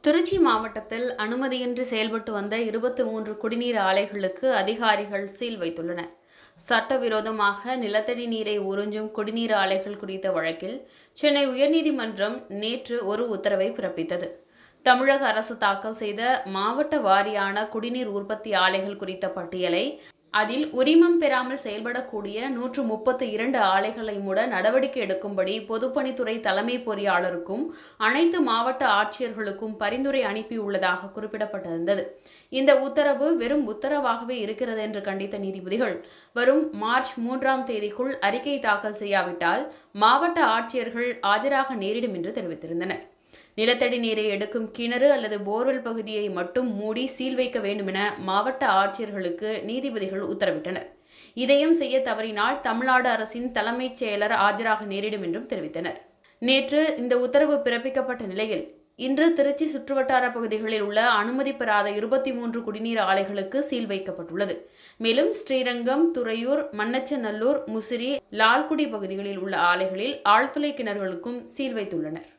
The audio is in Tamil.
திருச்சி மாவட்டத்தில் அனுமதியின்றி செயல்பட்டு வந்த இருபத்தி மூன்று குடிநீர் ஆலைகளுக்கு அதிகாரிகள் சீல் வைத்துள்ளனர் சட்டவிரோதமாக நிலத்தடி நீரை உறிஞ்சும் குடிநீர் ஆலைகள் குறித்த வழக்கில் சென்னை உயர்நீதிமன்றம் நேற்று ஒரு உத்தரவை பிறப்பித்தது தமிழக அரசு தாக்கல் செய்த மாவட்ட வாரியான குடிநீர் உற்பத்தி ஆலைகள் குறித்த பட்டியலை அதில் உரிமம் பெறாமல் செயல்படக்கூடிய நூற்று முப்பத்து இரண்டு ஆலைகளை மூட நடவடிக்கை எடுக்கும்படி பொதுப்பணித்துறை தலைமை பொறியாளருக்கும் அனைத்து மாவட்ட ஆட்சியர்களுக்கும் பரிந்துரை அனுப்பியுள்ளதாக குறிப்பிடப்பட்டிருந்தது இந்த உத்தரவு வெறும் உத்தரவாகவே இருக்கிறது என்று கண்டித்த நீதிபதிகள் வரும் மார்ச் மூன்றாம் தேதிக்குள் அறிக்கை தாக்கல் செய்யாவிட்டால் மாவட்ட ஆட்சியர்கள் ஆஜராக நேரிடும் என்று தெரிவித்திருந்தனர் நிலத்தடி நீரை எடுக்கும் கிணறு அல்லது போர்வெல் பகுதியை மட்டும் மூடி சீல் வைக்க வேண்டும் என மாவட்ட ஆட்சியர்களுக்கு நீதிபதிகள் உத்தரவிட்டனர் இதையும் செய்ய தவறினால் தமிழ்நாடு அரசின் தலைமைச் செயலர் ஆஜராக நேரிடும் என்றும் தெரிவித்தனர் நேற்று இந்த உத்தரவு பிறப்பிக்கப்பட்ட நிலையில் இன்று திருச்சி சுற்றுவட்டார பகுதிகளில் உள்ள அனுமதி பெறாத இருபத்தி மூன்று குடிநீர் ஆலைகளுக்கு சீல் வைக்கப்பட்டுள்ளது மேலும் ஸ்ரீரங்கம் துறையூர் மண்ணச்சநல்லூர் முசிறி லால்குடி பகுதிகளில் உள்ள ஆலைகளில் ஆழ்துளை கிணறுகளுக்கும் சீல் வைத்துள்ளனர்